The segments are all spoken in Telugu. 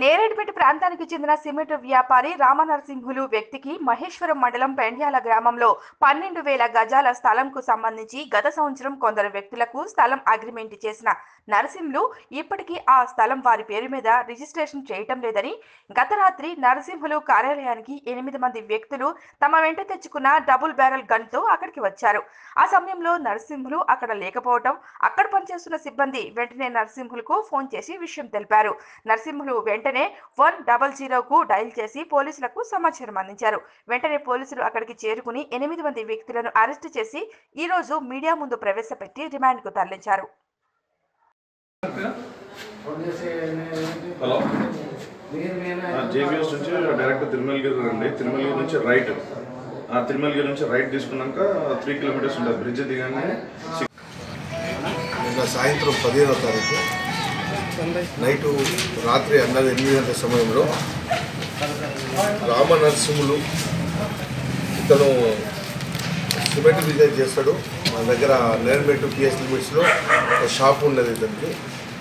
నేరేడుపేట ప్రాంతానికి చెందిన సిమెంట్ వ్యాపారి రామనరసింహులు వ్యక్తికి మహేశ్వరం మండలం పెండ్యాల గ్రామంలో పన్నెండు వేల గజాల స్థలంకు సంబంధించి గత సంవత్సరం కొందరు వ్యక్తులకు స్థలం అగ్రిమెంట్ చేసిన నరసింహులు ఇప్పటికీ ఆ స్థలం వారి పేరు మీద రిజిస్ట్రేషన్ చేయటం లేదని గత రాత్రి నరసింహులు కార్యాలయానికి ఎనిమిది మంది వ్యక్తులు తమ వెంట తెచ్చుకున్న డబుల్ బ్యారెల్ గన్తో అక్కడికి వచ్చారు ఆ సమయంలో నరసింహులు అక్కడ లేకపోవటం అక్కడ పనిచేస్తున్న సిబ్బంది వెంటనే నరసింహులకు ఫోన్ చేసి విషయం తెలిపారు నరసింహులు వెంటనే వన్ డబల్ జీరోకు డయల్ చేసి పోలీసులకు సమాచారం అందించారు వెంటనే పోలీసులు అక్కడికి చేరుకుని ఎనిమిది మంది వ్యక్తులను అరెస్టు చేసి ఈ రోజు మీడియా ముందు ప్రవేశపెట్టి రిమాండ్కు తరలించారు హలో జేబీఎస్ నుంచి డైరెక్ట్ తిరుమలగిరి అండి తిరుమలగిరి నుంచి రైట్ ఆ తిరుమలగిరి నుంచి రైట్ తీసుకున్నాక త్రీ కిలోమీటర్స్ ఉంటుంది బ్రిడ్జ్ దిగానే నిన్న సాయంత్రం పదిహేనవ తారీఖు నైటు రాత్రి అన్నది ఎనిమిది గంటల సమయంలో రామ నరసింహులు ఇతను సిమెంట్ బిజినెస్ చేస్తాడు మన దగ్గర నేర్మెట్ పిఎస్ లిమిట్స్లో ఒక షాప్ ఉన్నది ఇతనికి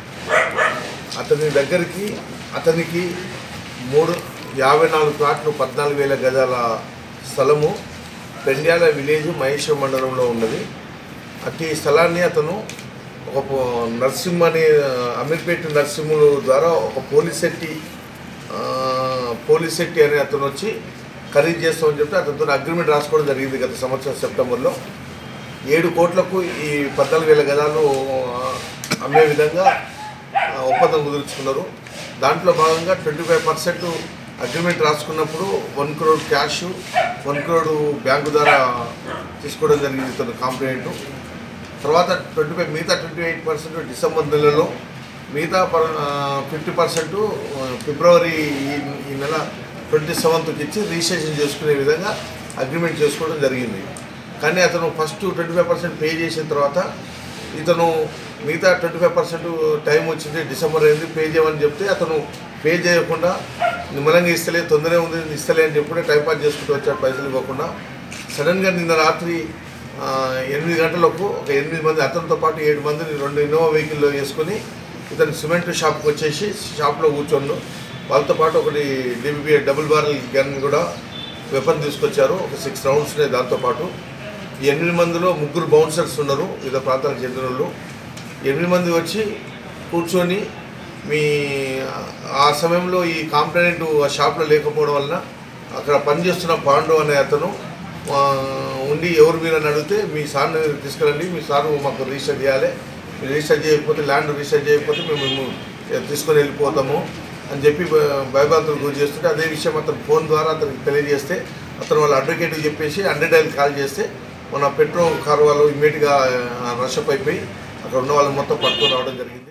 అతని దగ్గరికి అతనికి మూడు యాభై నాలుగు ప్లాట్లు పద్నాలుగు వేల గజాల స్థలము పెండ్యాల విలేజ్ మహేశ్వర మండలంలో ఉన్నది అట్టి స్థలాన్ని అతను ఒక పో- నరసింహ అనే అమీర్పేట నరసింహులు ద్వారా ఒక పోలీస్ శెట్టి ఆ, పోలీస్ శెట్టి అనే అతను వచ్చి ఖరీదు చేస్తామని చెప్తే అతనితో అగ్రిమెంట్ రాసుకోవడం జరిగింది గత సంవత్సరం సెప్టెంబర్లో ఏడు కోట్లకు ఈ పద్నాలుగు వేల గజాలు ఆ, అమ్మే విధంగా ఆ, ఒప్పందం కుదుర్చుకున్నారు దాంట్లో భాగంగా ట్వంటీ ఫైవ్ పర్సెంట్ అగ్రిమెంట్ రాసుకున్నప్పుడు one crore cash one crore bank ద్వారా తీసుకోవడం జరిగింది ఇతను కాంప్లైంట్ తర్వాత ట్వంటీ ఫైవ్ మిగతా ట్వంటీ ఎయిట్ పర్సెంట్ డిసెంబర్ నెలలో మిగతా ఫిఫ్టీ పర్సెంట్ ఫిబ్రవరి ఈ- ఈ నెల ట్వంటీ సెవెంత్కి ఇచ్చి రిజిస్ట్రేషన్ చేసుకునే విధంగా అగ్రిమెంట్ చేసుకోవడం జరిగింది కానీ అతను first twenty five percent pay చేసిన తర్వాత ఇతను మిగతా ట్వంటీ ఫైవ్ పర్సెంట్ టైం వచ్చింది డిసెంబర్ అయింది పే చేయమని చెప్తే అతను పే చేయకుండా నిమ్మలంగా ఇస్తలే తొందరగా ఉంది ఇస్తలే అని చెప్పుడే టైం పాస్ చేసుకుంటూ వచ్చాడు పైసలు ఇవ్వకుండా సడన్గా నిన్న రాత్రి ఆ, ఎనిమిది గంటలకు ఒక ఎనిమిది మంది అతనితో పాటు ఏడు మందిని రెండు ఇన్నోవా వెహికల్లో వేసుకొని ఇతను సిమెంట్ షాప్కి వచ్చేసి షాప్లో కూర్చోండు వాళ్ళతో పాటు ఒకటి డిబిబి డబుల్ బారల్ గన్ కూడా వెపన్ తీసుకొచ్చారు ఒక సిక్స్ రౌండ్స్ ఉన్నాయి దాంతోపాటు ఈ ఎనిమిది మందిలో ముగ్గురు బౌన్సర్స్ ఉన్నారు వివిధ ప్రాంతాలకు చెందిన వాళ్ళు ఎనిమిది మంది వచ్చి కూర్చొని మీ ఆ సమయంలో ఈ కాంప్లైంట్ ఆ షాప్లో లేకపోవడం వలన అక్కడ పనిచేస్తున్న పాండు అనే అతను ఆ, ఉండి ఎవరు మీరు అని అడిగితే మీ సార్ని తీసుకురండి మీ సార్ మాకు రిజిస్టర్ చేయాలి మీరు రిజిస్టర్ చేయకపోతే ల్యాండ్ రిజిస్టర్ చేయకపోతే మేము మేము తీసుకొని వెళ్ళిపోతాము అని చెప్పి భ- భయభ్రాంతులు గురి చేస్తుంటే అదే విషయం అతను ఫోన్ ద్వారా అతనికి తెలియజేస్తే అతను వాళ్ళ అడ్వకేట్కి చెప్పేసి హండ్రెడ్ డైల్ కాల్ చేస్తే మన పెట్రోల్ కారు వాళ్ళు ఇమీడియట్గా రషప్ అయిపోయి అక్కడ ఉన్న వాళ్ళు మొత్తం పట్టుకొని రావడం జరిగింది